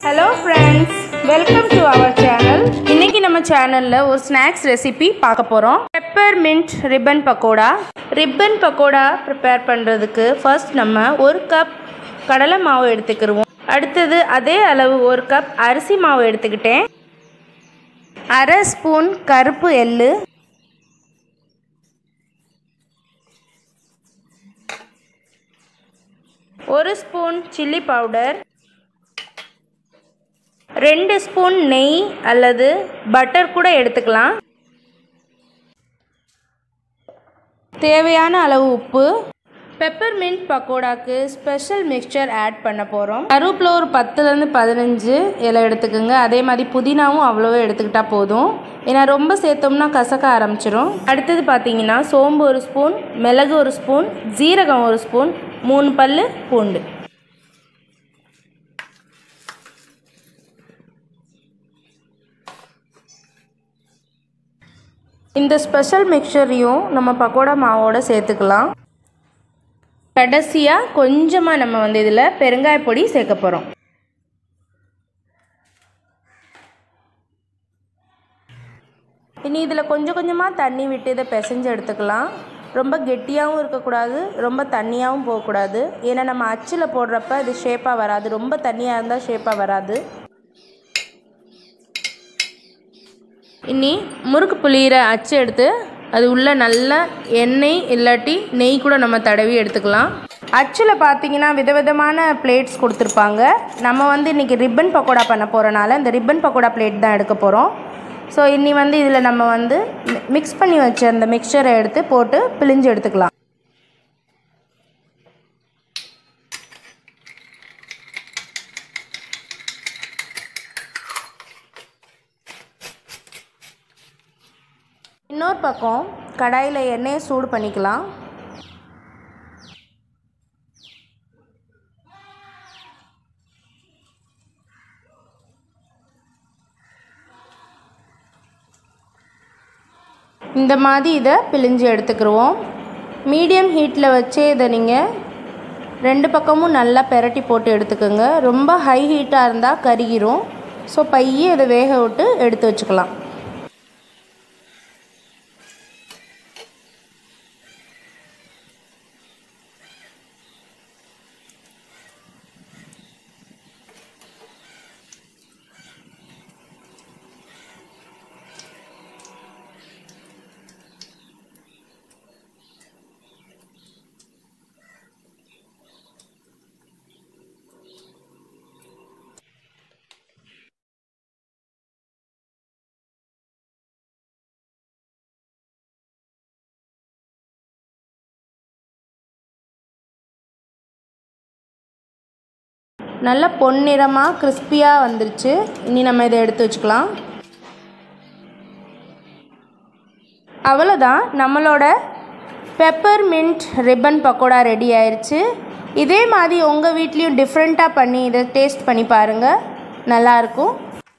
hello friends welcome to our channel இன்னைக்கு நம்ம சேனலில் ஒரு ஸ்நாக்ஸ் ரெசிபி பார்க்க போகிறோம் pepper mint ribbon pakoda ribbon pakoda prepare பண்ணுறதுக்கு ஃபர்ஸ்ட் நம்ம ஒரு கப் கடலை மாவு எடுத்துக்கிடுவோம் அடுத்தது அதே அளவு ஒரு கப் அரிசி மாவு எடுத்துக்கிட்டேன் அரை ஸ்பூன் கருப்பு எள்ளு ஒரு ஸ்பூன் சில்லி பவுடர் ரெண்டு ஸ்பூன் நெய் அல்லது பட்டர் கூட எடுத்துக்கலாம் தேவையான அளவு உப்பு பெப்பர் மின்ட் பக்கோடாக்கு ஸ்பெஷல் மிக்சர் ஆட் பண்ண போகிறோம் கருவேப்பில ஒரு பத்துலேருந்து பதினஞ்சு இலை எடுத்துக்கோங்க அதே மாதிரி புதினாவும் அவ்வளோவே எடுத்துக்கிட்டால் போதும் ஏன்னா ரொம்ப சேர்த்தோம்னா கசக்க ஆரம்பிச்சிரும் அடுத்தது பார்த்தீங்கன்னா சோம்பு ஒரு ஸ்பூன் மிளகு ஒரு ஸ்பூன் ஜீரகம் ஒரு ஸ்பூன் மூணு பல் பூண்டு இந்த ஸ்பெஷல் மிக்சரையும் நம்ம பக்கோடா மாவோட சேர்த்துக்கலாம் கடைசியாக கொஞ்சமாக நம்ம வந்து இதில் பெருங்காய பொடி சேர்க்க போகிறோம் இனி இதில் கொஞ்சம் கொஞ்சமாக தண்ணி விட்டு இதை பிசைஞ்சு எடுத்துக்கலாம் ரொம்ப கெட்டியாகவும் இருக்கக்கூடாது ரொம்ப தண்ணியாகவும் போகக்கூடாது ஏன்னா நம்ம அச்சில் போடுறப்ப இது ஷேப்பாக வராது ரொம்ப தண்ணியாக இருந்தால் ஷேப்பாக வராது இனி முறுக்கு புளியிற அச்சு எடுத்து அது உள்ளே நல்லா எண்ணெய் இல்லாட்டி நெய் கூட நம்ம தடவி எடுத்துக்கலாம் அச்சில் பார்த்தீங்கன்னா விதவிதமான பிளேட்ஸ் கொடுத்துருப்பாங்க நம்ம வந்து இன்றைக்கி ரிப்பன் பக்கோடா பண்ண போகிறனால இந்த ரிப்பன் பக்கோடா பிளேட் தான் எடுக்க போகிறோம் ஸோ இன்னி வந்து இதில் நம்ம வந்து மிக்ஸ் பண்ணி வச்ச அந்த மிக்சரை எடுத்து போட்டு பிழிஞ்சு எடுத்துக்கலாம் இன்னொரு பக்கம் கடாயில் எண்ணெயை சூடு பண்ணிக்கலாம் இந்த மாதிரி இதை பிழிஞ்சு எடுத்துக்கிடுவோம் மீடியம் ஹீட்டில் வச்சே இதை நீங்கள் ரெண்டு பக்கமும் நல்லா பெரட்டி போட்டு எடுத்துக்கோங்க ரொம்ப ஹை ஹீட்டாக இருந்தால் கருகிரும் ஸோ பையே இதை வேக விட்டு எடுத்து வச்சுக்கலாம் நல்ல பொன்னிறமாக கிறிஸ்பியாக வந்துருச்சு இனி நம்ம இதை எடுத்து வச்சுக்கலாம் அவ்வளோதான் நம்மளோட pepper mint ribbon pakoda ready ஆயிடுச்சு இதே மாதிரி உங்கள் வீட்லேயும் டிஃப்ரெண்ட்டாக பண்ணி இதை டேஸ்ட் பண்ணி பாருங்கள் நல்லாயிருக்கும்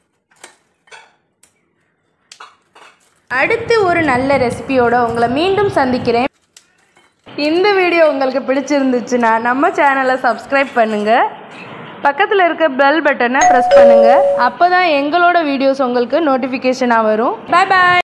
அடுத்து ஒரு நல்ல ரெசிபியோட உங்களை மீண்டும் சந்திக்கிறேன் இந்த வீடியோ உங்களுக்கு பிடிச்சிருந்துச்சுன்னா நம்ம சேனலை சப்ஸ்கிரைப் பண்ணுங்கள் பக்கத்தில் இருக்க பெல் பட்டனை ப்ரெஸ் பண்ணுங்கள் அப்போ தான் எங்களோட வீடியோஸ் உங்களுக்கு நோட்டிஃபிகேஷனாக வரும் பாய் பாய்